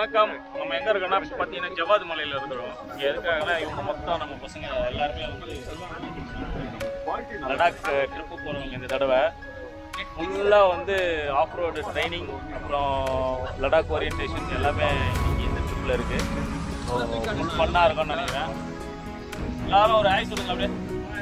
வணக்கம் நம்ம எங்க இருக்கோம்னா இப்ப பாத்தீங்கன்னா ஜவாத் மலையில இருக்கிறோம் இங்க இருக்காங்கன்னா இவங்க மொத்தம் நம்ம பசங்க எல்லாருமே வந்து லடாக் ட்ரிப்பு போறவங்க இந்த தடவை ஃபுல்லா வந்து ஆஃப் ரோடு ட்ரைனிங் அப்புறம் லடாக் ஓரியன்டேஷன் எல்லாமே இன்னைக்கு இந்த ட்ரிப்ல இருக்கு ஃபுல் பண்ணா இருக்கும்னு நினைக்கிறேன் எல்லாரும் ஒரு ஆய் சொல்லுங்க அப்படியே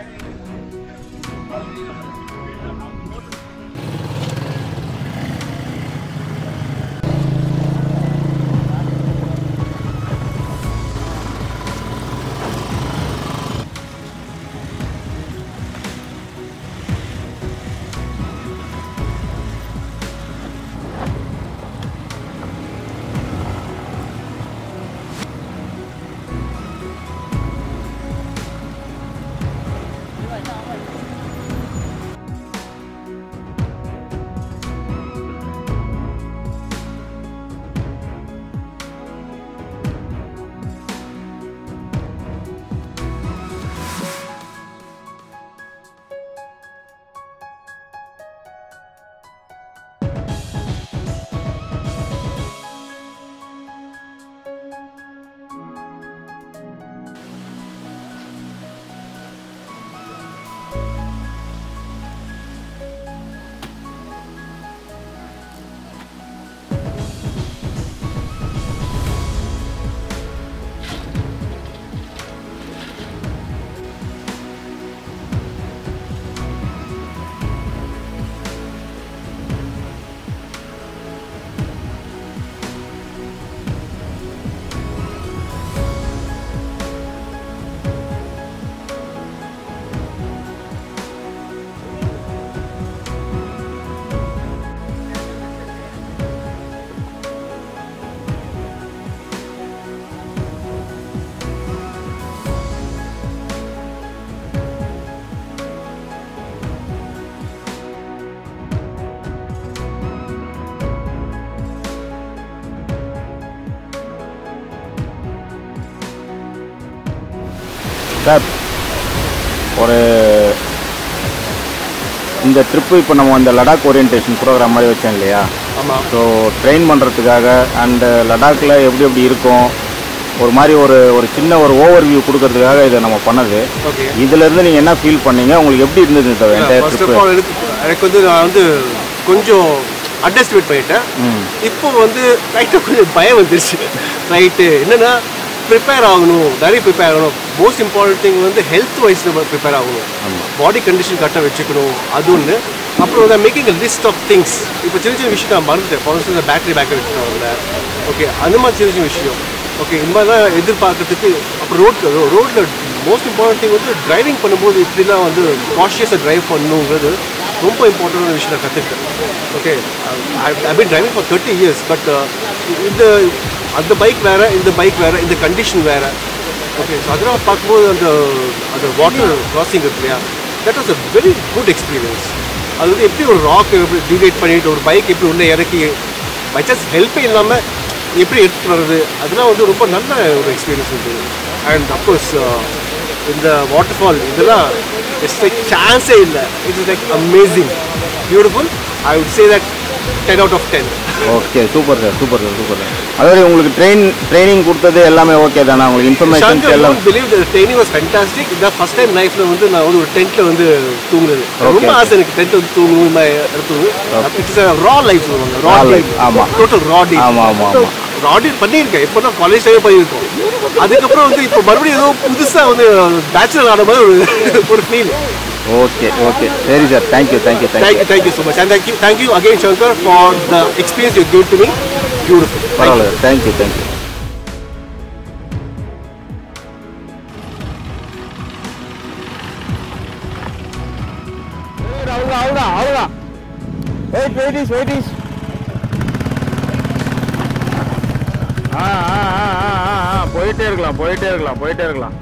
சார் ஒரு இந்த ட்ரிப்பு இப்போ நம்ம இந்த லடாக் ஓரியன்டேஷன் ப்ரோக்ராம் மாதிரி வச்சோம் இல்லையா ஆமாம் ஸோ ட்ரெயின் பண்ணுறதுக்காக அண்டு லடாக்கில் எப்படி எப்படி இருக்கும் ஒரு மாதிரி ஒரு ஒரு சின்ன ஒரு ஓவர் வியூ கொடுக்கறதுக்காக இதை நம்ம பண்ணது ஓகே இதுலேருந்து நீங்கள் என்ன ஃபீல் பண்ணீங்க உங்களுக்கு எப்படி இருந்தது இந்த entire first of trip all எனக்கு எனக்கு வந்து நான் வந்து கொஞ்சம் அண்டர்ஸ்டிமேட் பண்ணிட்டேன் ம் இப்போ வந்து லைட்டாக கொஞ்சம் பயம் வந்துருச்சு ரைட்டு என்னன்னா ப்ரிப்பேர் ஆகணும் நிறைய ப்ரிப்பேர் ஆகணும் மோஸ்ட் இம்பார்ட்டன்ட் திங் வந்து ஹெல்த் வைஸ் நம்ம ப்ரிப்பேர் ஆகணும் பாடி கண்டிஷன் கரெக்டாக வச்சுக்கணும் அது ஒன்று அப்புறம் வந்து making a list of things இப்போ சின்ன சின்ன விஷயம் நான் மறந்துட்டேன் ஃபார் இந்த பேட்டரி பேக்கர் வச்சுருக்காங்கல்ல ஓகே அந்த மாதிரி சின்ன சின்ன விஷயம் ஓகே இந்த மாதிரிலாம் எதிர்பார்க்கறதுக்கு அப்புறம் ரோட் ரோட்டில் மோஸ்ட் இம்பார்ட்டன்ட் திங் வந்து டிரைவிங் பண்ணும்போது இப்படிலாம் வந்து காஷியஸாக டிரைவ் பண்ணணுங்கிறது ரொம்ப இம்பார்ட்டண்டான விஷயம் நான் கற்றுக்கிட்டேன் okay I been driving for thirty years but இந்த அந்த பைக் வேறு இந்த பைக் வேறு இந்த கண்டிஷன் வேறு ஓகே ஸோ அதெல்லாம் பார்க்கும்போது அந்த அந்த வாட்டர் கிராசிங் இருக்கு இல்லையா that was a very good experience அது வந்து எப்படி ஒரு ராக் எப்படி டிவைட் பண்ணிட்டு ஒரு பைக் எப்படி உள்ளே இறக்கி பை சான்ஸ் ஹெல்ப்பே இல்லாமல் எப்படி எடுத்துகிட்டு வர்றது அதெல்லாம் வந்து ரொம்ப நல்ல ஒரு எக்ஸ்பீரியன்ஸ் இருந்தது அண்ட் அஃப்கோர்ஸ் இந்த வாட்டர் ஃபால் இதெல்லாம் இட்ஸ் லைக் சான்ஸே இல்லை it's like amazing beautiful I would say that ten out of ten okay super sir super sir super sir அதாவது உங்களுக்கு ட்ரெயின் ட்ரைனிங் கொடுத்தது எல்லாமே ஓகே தானே உங்களுக்கு இன்ஃபர்மேஷன்ஸ் எல்லாம் believe the training was fantastic இந்த ஃபர்ஸ்ட் டைம் லைஃப்ல வந்து நான் வந்து ஒரு டென்ட்ல வந்து தூங்குறது ரொம்ப Okay. ஆசை எனக்கு டென்ட் வந்து தூங்கணும் இந்த மாதிரி இடத்துல இட்ஸ் ரா லைஃப் சொல்லுவாங்க ரா Raw லைஃப் life, ஆமா. டோட்டல் ரா டீல் ஆமா, ஆமா, ஆமா. ரா டீல் பண்ணியிருக்கேன் இப்போ தான் காலேஜ் டைம் பண்ணியிருக்கோம் அதுக்கப்புறம் வந்து இப்போ மறுபடியும் ஏதோ புதுசா வந்து பேச்சுலர் ஆன மாதிரி ஒரு ஒரு ஃபீல் ஓகே ஓகே சரி sir thank you thank you Thank thank you you, thank you so much. And thank you, thank you again, Shankar, for the experience you gave to me. Beautiful. Thank you. பரவாயில்ல sir thank you thank you அவ்வளோதான் அவ்வளோதான் அவ்வளோதான் wait வெயிட்டிஸ் வெயிட்டிஸ் ஆ ஆ ஆ ஆ ஆ ஆ போயிட்டே இருக்கலாம் போயிட்டே இருக்கலாம் போயிட்டே இருக்கலாம்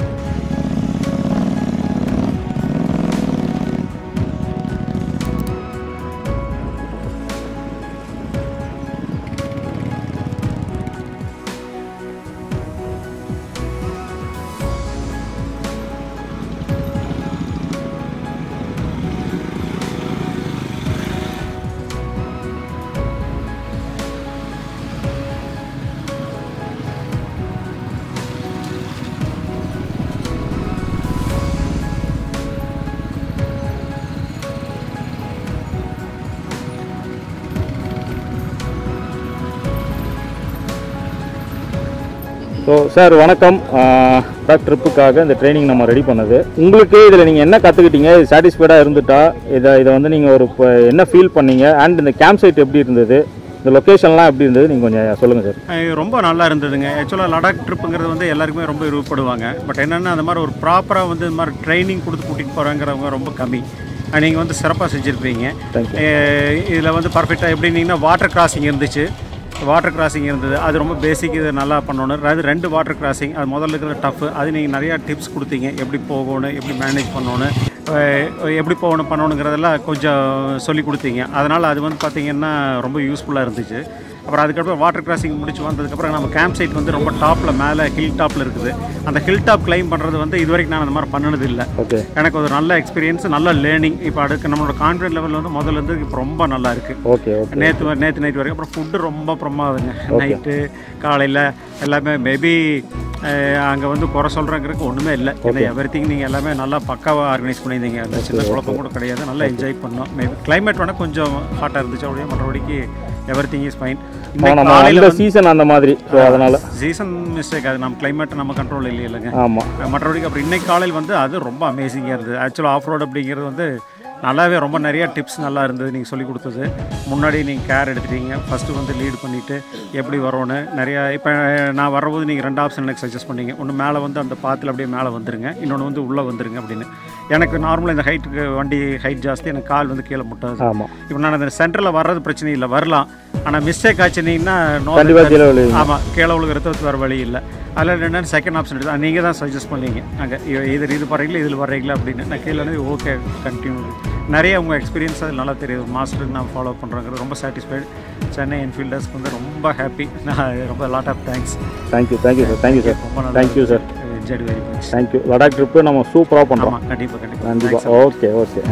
ஸோ சார் வணக்கம் டாக் ட்ரிப்புக்காக இந்த ட்ரைனிங் நம்ம ரெடி பண்ணது உங்களுக்கு இதில் நீங்கள் என்ன கற்றுக்கிட்டீங்க சாட்டிஸ்ஃபைடாக இருந்துட்டா இதை இதை வந்து நீங்கள் ஒரு இப்போ என்ன ஃபீல் பண்ணீங்க அண்ட் இந்த கேம்ப் சைட் எப்படி இருந்தது இந்த லொக்கேஷன்லாம் எப்படி இருந்தது நீங்கள் கொஞ்சம் சொல்லுங்கள் சார் அஹ் ரொம்ப நல்லா இருந்ததுங்க ஆக்சுவலாக லடாக் ட்ரிப்புங்கிறது வந்து எல்லாருக்குமே ரொம்ப விருப்பப்படுவாங்க பட் என்னென்னா அந்த மாதிரி ஒரு ப்ராப்பராக வந்து இந்த மாதிரி ட்ரைனிங் கொடுத்து கூட்டிகிட்டு போகிறாங்கிறவங்க ரொம்ப கம்மி நீங்கள் வந்து சிறப்பாக செஞ்சுருப்பீங்க Thank இதில் வந்து பர்ஃபெக்டாக எப்படின்னீங்கன்னா வாட்டர் கிராசிங் இருந்துச்சு வாட்டர் கிராசிங் இருந்தது அது ரொம்ப பேசிக் இது நல்லா பண்ணணும் அது ரெண்டு வாட்டர் கிராசிங் அது முதல்ல இருக்கிற டஃப் அது நீங்கள் நிறையா டிப்ஸ் கொடுத்தீங்க எப்படி போகணும் எப்படி மேனேஜ் பண்ணணும் அஹ் எப்படி போகணும் பண்ணணுங்கிறதெல்லாம் கொஞ்சம் சொல்லி கொடுத்தீங்க அதனால் அது வந்து பார்த்திங்கன்னா ரொம்ப யூஸ்ஃபுல்லாக இருந்துச்சு அப்புறம் அதுக்கப்புறம் வாட்டர் கிராசிங் முடிச்சு வந்ததுக்கப்புறம் நம்ம கேம்ப் சைட் வந்து ரொம்ப டாப்பில் மேலே ஹில் டாப்பில் இருக்குது அந்த ஹில் டாப் கிளைம் பண்ணுறது வந்து இது வரைக்கும் நான் அந்த மாதிரி பண்ணினது இல்லை ஓகே எனக்கு ஒரு நல்ல எக்ஸ்பீரியன்ஸ் நல்ல லேர்னிங் இப்போ அடுக்கு நம்மளோட கான்ஃபிடன்ட் லெவல் வந்து முதல்ல இருந்து இப்போ ரொம்ப நல்லா இருக்குது ஓகே ஓகே நேற்று நேற்று நைட் வரைக்கும் அப்புறம் ஃபுட்டு ரொம்ப பிரமாதங்க நைட்டு காலையில் எல்லாமே மேபி அங்கே வந்து குறை சொல்கிறங்கிறதுக்கு ஒன்றுமே இல்லை ஏன்னா எவ்ரி திங் நீங்கள் எல்லாமே நல்லா பக்காவாக ஆர்கனைஸ் பண்ணியிருந்தீங்க அந்த சின்ன குழப்பம் கூட கிடையாது நல்லா என்ஜாய் பண்ணோம் மேபி கிளைமேட் வேணால் கொஞ்சம் ஹாட்டாக இருந்துச்சு அப்படியே மற்றபடிக்கு எவ்ரி திங் இஸ் ஃபைன் நம்ம காலையில் அந்த சீசன் அந்த மாதிரி ஸோ அதனால் சீசன் மிஸ்டேக் அது நம்ம கிளைமேட் நம்ம கண்ட்ரோல் இல்லை இல்லைங்க ஆமாம் மற்றபடிக்கு அப்புறம் இன்னைக்கு காலையில் வந்து அது ரொம்ப அமேசிங்காக இருந்தது ஆக்சுவலாக ஆஃப் ரோடு அப்படிங்கிறது வந்து நல்லாவே ரொம்ப நிறையா டிப்ஸ் நல்லா இருந்தது நீங்கள் சொல்லி கொடுத்தது முன்னாடி நீங்கள் கேர் எடுத்துட்டீங்க ஃபஸ்ட்டு வந்து லீட் பண்ணிவிட்டு எப்படி வரணும்னு நிறையா இப்போ நான் வரும்போது நீங்கள் ரெண்டு ஆப்ஷன் எனக்கு சஜஸ்ட் பண்ணீங்க ஒன்று மேலே வந்து அந்த பாத்தில் அப்படியே மேலே வந்துருங்க இன்னொன்று வந்து உள்ளே வந்துருங்க அப்படின்னு எனக்கு நார்மலாக இந்த ஹைட்டுக்கு வண்டி ஹைட் ஜாஸ்தி எனக்கு கால் வந்து கீழே முட்டாது ஆமாம் இப்போ நான் அந்த சென்டரில் வர்றது பிரச்சனை இல்லை வரலாம் ஆனால் மிஸ்டேக் ஆச்சுனீங்கன்னா no கண்டிப்பா கீழே விழுவீங்க. ஆமாம் கீழே விழுகிறது வேறு வழி இல்லை அதில் என்னென்னு செகண்ட் ஆப்ஷன் எடுத்து நீங்கள் தான் சஜஸ்ட் பண்ணீங்க அங்கே இது இது வர்றீங்களா இதில் வர்றீங்களா அப்படின்னு நான் கீழே ஓகே கண்டினியூ நிறைய உங்கள் எக்ஸ்பீரியன்ஸ் அது நல்லா தெரியுது மாஸ்டருக்கு நான் ஃபாலோ பண்ணுறேங்கிறது ரொம்ப சாட்டிஸ்ஃபைடு சென்னை என்ஃபீல்டர்ஸ்க்கு வந்து ரொம்ப ஹாப்பி நான் ரொம்ப lot of thanks thank you thank you sir thank you sir ரொம்ப நல்லா thank you sir enjoy very much thank you Ladakh trip நம்ம சூப்பராக பண்ணுறோம் ஆமாம் கண்டிப்பாக கண்டிப்பாக கண்டிப்பாக okay okay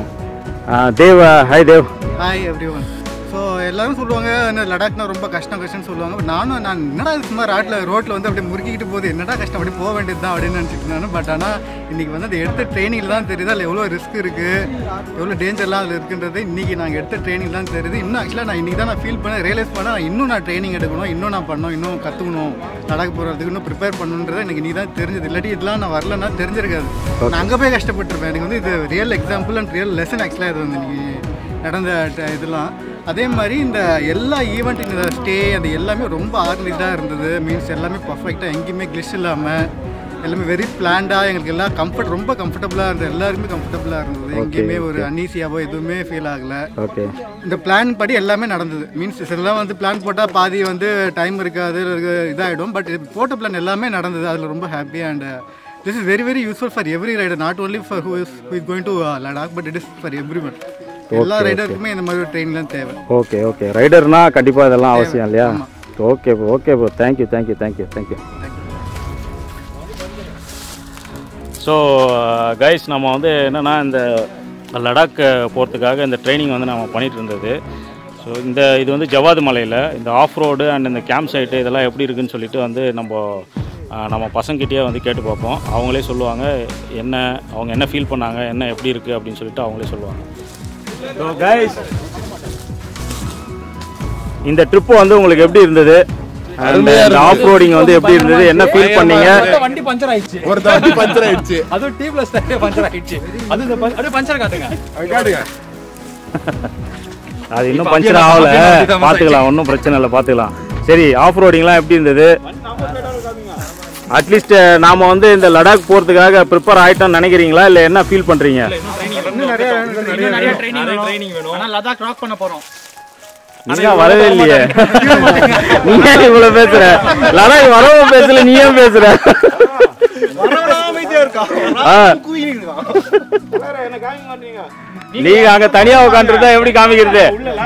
Dev hi Dev hi everyone so எல்லாரும் சொல்லுவாங்க என்ன லடாக்னா ரொம்ப கஷ்டம் கஷ்டம்னு சொல்லுவாங்க பட் நானும் நான் என்னடா இது சும்மா ராட்டில் ரோட்டில் வந்து அப்படியே முறுக்கிக்கிட்டு போகுது என்னடா கஷ்டம் அப்படி போக வேண்டியது தான் அப்படின்னு நினச்சிட்டு இருந்தாను பட் ஆனால் இன்றைக்கி வந்து அந்த எடுத்த ட்ரைனிங்கில் தான் தெரியுது அதில் எவ்வளோ ரிஸ்க் இருக்குது எவ்வளோ டேஞ்சர்லாம் அதில் இருக்குன்றது இன்றைக்கி நாங்கள் எடுத்த ட்ரைனிங் தான் தெரியுது இன்னும் ஆக்சுவலாக நான் இன்றைக்கி தான் நான் ஃபீல் பண்ண ரியலைஸ் பண்ண நான் இன்னும் நான் ட்ரைனிங் எடுக்கணும் இன்னும் நான் பண்ணணும் இன்னும் கற்றுக்கணும் லடாக் போகிறதுக்கு இன்னும் ப்ரிப்பேர் பண்ணணுன்றது எனக்கு நீ தான் தெரிஞ்சது இல்லாட்டி இதெல்லாம் நான் வரலன்னா தெரிஞ்சிருக்காது நான் அங்கே போய் கஷ்டப்பட்டிருப்பேன் எனக்கு வந்து இது real example and real lesson ஆக்சுவலாக இது வந்து இன்னைக்கு நடந்த ட- இதெல்லாம் அதே மாதிரி இந்த எல்லா ஈவெண்ட் இந்த ஸ்டே அது எல்லாமே ரொம்ப ஆர்கனைஸ்டாக இருந்தது மீன்ஸ் எல்லாமே பர்ஃபெக்டாக எங்கேயுமே கிளிஷ் இல்லாமல் எல்லாமே வெரி பிளான்டாக எங்களுக்கு எல்லாம் கம்ஃபர்ட் ரொம்ப கம்ஃபர்டபுளாக இருந்தது எல்லாருமே கம்ஃபர்டபுளாக இருந்தது எங்கேயுமே ஒரு அன்னீசியாவோ எதுவுமே ஃபீல் ஆகலை ஓகே இந்த பிளான் படி எல்லாமே நடந்தது மீன்ஸ் இதெல்லாம் வந்து பிளான் போட்டால் பாதி வந்து டைம் இருக்காது இதாகிடும் பட் போட்ட பிளான் எல்லாமே நடந்தது அதில் ரொம்ப happy and this is very very useful for every rider not only for who is who is going to Ladakh but it is for everyone எல்லா ரைடருக்குமே இந்த மாதிரி ஒரு ட்ரெயின்லாம் தேவை ஓகே ஓகே ரைடர்னா கண்டிப்பாக இதெல்லாம் அவசியம் இல்லையா okay bro okay bro thank you thank you thank you thank you so guys நம்ம வந்து என்னென்னா இந்த லடாக் போகிறதுக்காக இந்த ட்ரைனிங் வந்து நம்ம பண்ணிட்டு இருந்தது ஸோ இந்த இது வந்து ஜவாது மலையில் இந்த ஆஃப் ரோடு அண்ட் இந்த கேம்ப் சைட்டு இதெல்லாம் எப்படி இருக்குன்னு சொல்லிட்டு வந்து நம்ம அஹ், நம்ம பசங்கிட்டே வந்து கேட்டு பார்ப்போம் அவங்களே சொல்லுவாங்க என்ன அவங்க என்ன ஃபீல் பண்ணாங்க என்ன எப்படி இருக்குது அப்படின்னு சொல்லிட்டு அவங்களே சொல்லுவாங்க ஸோ கைஸ் இந்த ட்ரிப்பு வந்து உங்களுக்கு எப்படி இருந்தது And இந்த ஆஃப் ரோடிங் வந்து எப்படி இருந்தது என்ன ஃபீல் பண்ணீங்க வண்டி பஞ்சர் ஆயிடுச்சு ஒரு வண்டி பஞ்சர் ஆயிடுச்சு அதுவும் டீப்ல ஸ்டைலே பஞ்சர் ஆயிடுச்சு அது இந்த பஞ்ச- அப்படியே பஞ்சர் காட்டுங்க காட்டுங்க அது இன்னும் பஞ்சர் ஆகல பார்த்துக்கலாம் ஒன்றும் பிரச்சனை இல்லை பார்த்துக்கலாம் சரி ஆஃப் ரோடிங்லாம் எப்படி இருந்தது அட்லீஸ்ட் நாம வந்து இந்த லடாக் போகிறதுக்காக ப்ரிப்பேர் ஆகிட்டோம்னு நினைக்கிறீங்களா இல்லை என்ன ஃபீல் பண்ணுறீங்க இன்னும் நிறைய ட்ரைனிங் வேணும் ஆனா லடாக் ராக் பண்ண போறோம் நீங்க வரவே இல்லையே நீங்க ஏன் இவ்வளவு பேசுற லடாக் வரவும் பேசல நீ ஏன் பேசுற ஆ. நீங்க அங்க தனியா உட்காந்துருந்தா எப்படி காமிக்கிறது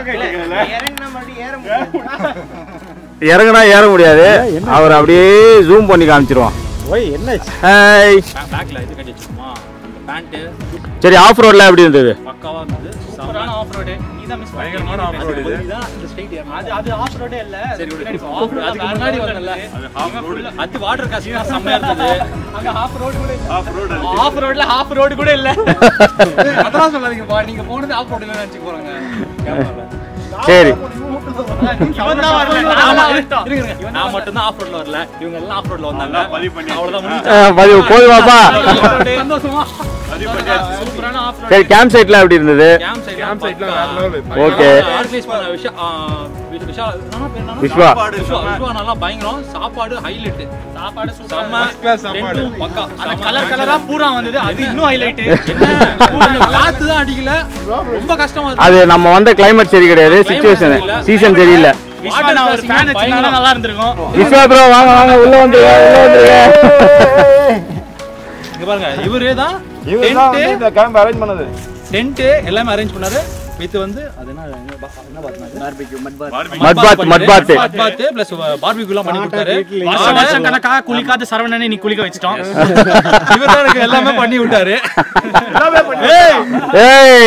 இறங்குனா ஏற முடியாது அவர் அப்படியே ஜூம் பண்ணி காமிச்சிருவோம் ஹாய் பேக்ல இது கட்டி வச்சிருமா பேண்ட் சரி ஆஃப் ரோட்ல எப்படி இருந்தது பக்காவா இருந்தது சூப்பரான ஆஃப் ரோடு நீ தான் மிஸ் பயங்கரமான ஆஃப் ரோடு இது இதுதான் இந்த ஸ்ட்ரைட் அது அது ஆஃப் ரோடே இல்ல சரி ஆஃப் ரோடு அதுக்கு முன்னாடி வந்தல அது ஆஃப் ரோடு அது வாட்டர் காசிங் தான் செம்மையா இருந்தது அங்க ஆஃப் ரோடு கூட ஆஃப் ரோடு ஆஃப் ரோட்ல ஆஃப் ரோடு கூட இல்ல அதெல்லாம் சொல்லாதீங்க பா நீங்க போனது ஆஃப் ரோடுல நினைச்சு போறாங்க சரி நான் மட்டும் தான் ஆஃப் ரோட்ல வரல இவங்க எல்லாம் ஆஃப் ரோட்ல வந்தாங்க அவ்வளவுதான் முடிஞ்சு. அஹ், பதிவு போதுமாப்பா சந்தோஷமா சூப்பரான ஆஃப் ரோட் சரி கேம்ப் சைட்லாம் எப்படி இருந்தது கேம்ப் சைட் கேம்ப் சைட்ல ஓகே ஆர்கனைஸ் பண்ண விஷயம் விஷா என்ன பேர் என்னன்னா? விஸ்வா விஸ்வா விஸ்வா நல்லா பயங்கரம் சாப்பாடு ஹைலைட் சாப்பாடு செம்ம சாப்பாடு பக்கா அந்த கலர் கலரா பூரா வந்தது அது இன்னும் ஹைலைட் காத்து தான் அடிக்கல ரொம்ப கஷ்டமா இருக்கு அது நம்ம வந்த கிளைமேட் சரி கிடையாது சுச்சுவேஷன் சீசன் சரியில்லை விஸ்வா நான் ஒரு ஃபேன் வச்சிருந்தா நல்லா இருந்திருக்கும் விஸ்வா ப்ரோ வாங்க வாங்க உள்ள வந்துருங்க உள்ள வந்துருங்க இங்க பாருங்க இவரே தான் இந்த கேம்ப் அரேஞ்ச் பண்ணது டென்ட் எல்லாமே அரேஞ்ச் பண்ணாரு வித் வந்து அது என்ன என்ன பா- என்ன பார்ட்னர் மட் பாத் மட் பாத் மட் பாத் பிளஸ் பார்பிக்யூ எல்லாம் பண்ணி கொடுத்தாரு வருஷம் வருஷம் கணக்கா குளிக்காத சரவணனை நீ குளிக்க வச்சிட்டோம் இவர் தான் எனக்கு எல்லாமே பண்ணி விட்டாரு ஏய்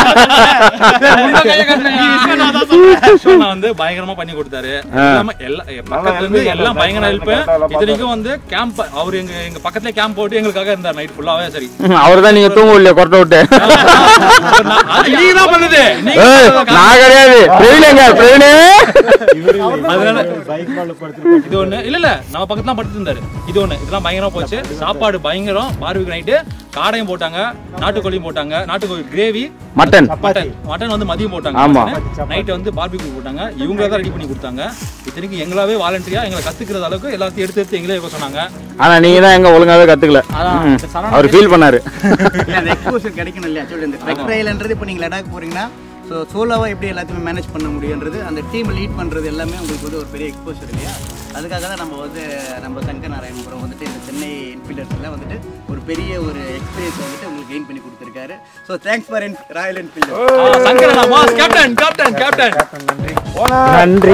விஸ்வனா வந்து பயங்கரமா பண்ணி கொடுத்தாரு எல்லாமே எல்லா பக்கத்துல இருந்து எல்லாம் பயங்கர ஹெல்ப் இத்தனைக்கும் வந்து கேம்ப் அவர் எங்க எங்க பக்கத்துல கேம்ப் போட்டு எங்களுக்காக இருந்தார் நைட் ஃபுல்லாவே சரி அவர் தான் நீங்க தூங்க இல்லையா கொரட்டை விட்டு அது நீங்க தான் பண்ணுது நீங்க ஏய், நான் கிடையாது பிரவீன் எங்க பிரவீனே அதனால இது ஒண்ணு இல்ல இல்ல நம்ம பக்கத்துல தான் படுத்து இருந்தாரு இது ஒண்ணு இதெல்லாம் பயங்கரமா போச்சு சாப்பாடு பயங்கரம் பார்பிக்கு நைட்டு காடையும் போட்டாங்க நாட்டுக்கோழியும் போட்டாங்க நாட்டுக்கோழி கிரேவி மட்டன் மட்டன் மட்டன் வந்து மதியம் போட்டாங்க ஆமா. நைட் வந்து பார்பிக்யூ போட்டாங்க இவங்க தான் ரெடி பண்ணி கொடுத்தாங்க இத்தனைக்கு எங்களாவே வாலண்டரியா எங்களை கத்துக்கிறது அளவுக்கு எல்லாத்தையும் எடுத்து எடுத்து எங்களே வைக்க சொன்னாங்க ஆனா நீங்க தான் எங்க ஒழுங்காவே கத்துக்கல ம். அவர் ஃபீல் பண்ணாரு இல்ல, அந்த எக்ஸ்போசர் கிடைக்கணும் இல்லையா சொல்லி இந்த ட்ரெக் ட்ரையல்ன்றது இப்போ நீங்கள் லடாக் போறீங்கன்னா ஸோ சோலோவாக எப்படி எல்லாத்தையுமே மேனேஜ் பண்ண முடியுன்றது அந்த டீம் லீட் பண்ணுறது எல்லாமே உங்களுக்கு வந்து ஒரு பெரிய எக்ஸ்போசர் இல்லையா அதுக்காக தான் நம்ம வந்து நம்ம சங்கர் நாராயணபுரம் வந்துட்டு இந்த சென்னை இன்ஃபீல்டர்ஸில் வந்துட்டு ஒரு பெரிய ஒரு எக்ஸ்பீரியன்ஸ் வந்துட்டு உங்களுக்கு கெயின் பண்ணி கொடுத்துருக்காரு so thanks for royal enfielder சங்கரனா மாஸ் கேப்டன் கேப்டன் கேப்டன் நன்றி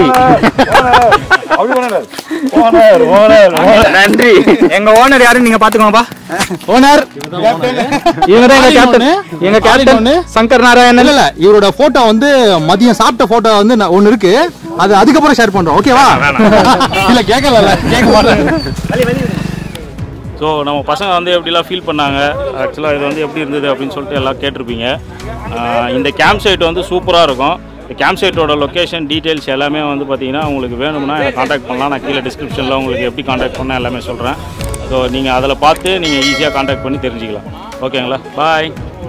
நன்றி எங்க ஓனர் யாருன்னு நீங்க பாத்துக்கோங்கப்பா ஓனர் இவங்க தான் எங்க கேப்டன் எங்க கேப்டன் சங்கர் நாராயணன் இல்ல இல்ல இவரோட போட்டோ வந்து மதியம் சாப்பிட்ட போட்டோ வந்து நான் ஒண்ணு இருக்கு அது அதுக்கப்புறம் ஷேர் பண்றோம் ஓகேவா இல்ல கேட்கல கேட்க மாட்டேன் ஸோ நம்ம பசங்க வந்து எப்படிலாம் ஃபீல் பண்ணாங்க ஆக்சுவலாக இது வந்து எப்படி இருந்தது அப்படின்னு சொல்லிட்டு எல்லாம் கேட்டிருப்பீங்க ஆஹ் இந்த கேம்ப் சைட் வந்து சூப்பராக இருக்கும் இந்த கேம்ப் சைட்டோட லொக்கேஷன் டீட்டெயில்ஸ் எல்லாமே வந்து பார்த்தீங்கன்னா உங்களுக்கு வேணும்னா என்னை காண்டாக்ட் பண்ணலாம் நான் கீழே டிஸ்கிரிப்ஷனில் உங்களுக்கு எப்படி காண்டாக்ட் பண்ண எல்லாமே சொல்கிறேன் ஸோ நீங்கள் அதில் பார்த்து நீங்கள் ஈஸியாக காண்டாக்ட் பண்ணி தெரிஞ்சுக்கலாம் ஓகேங்களா பாய்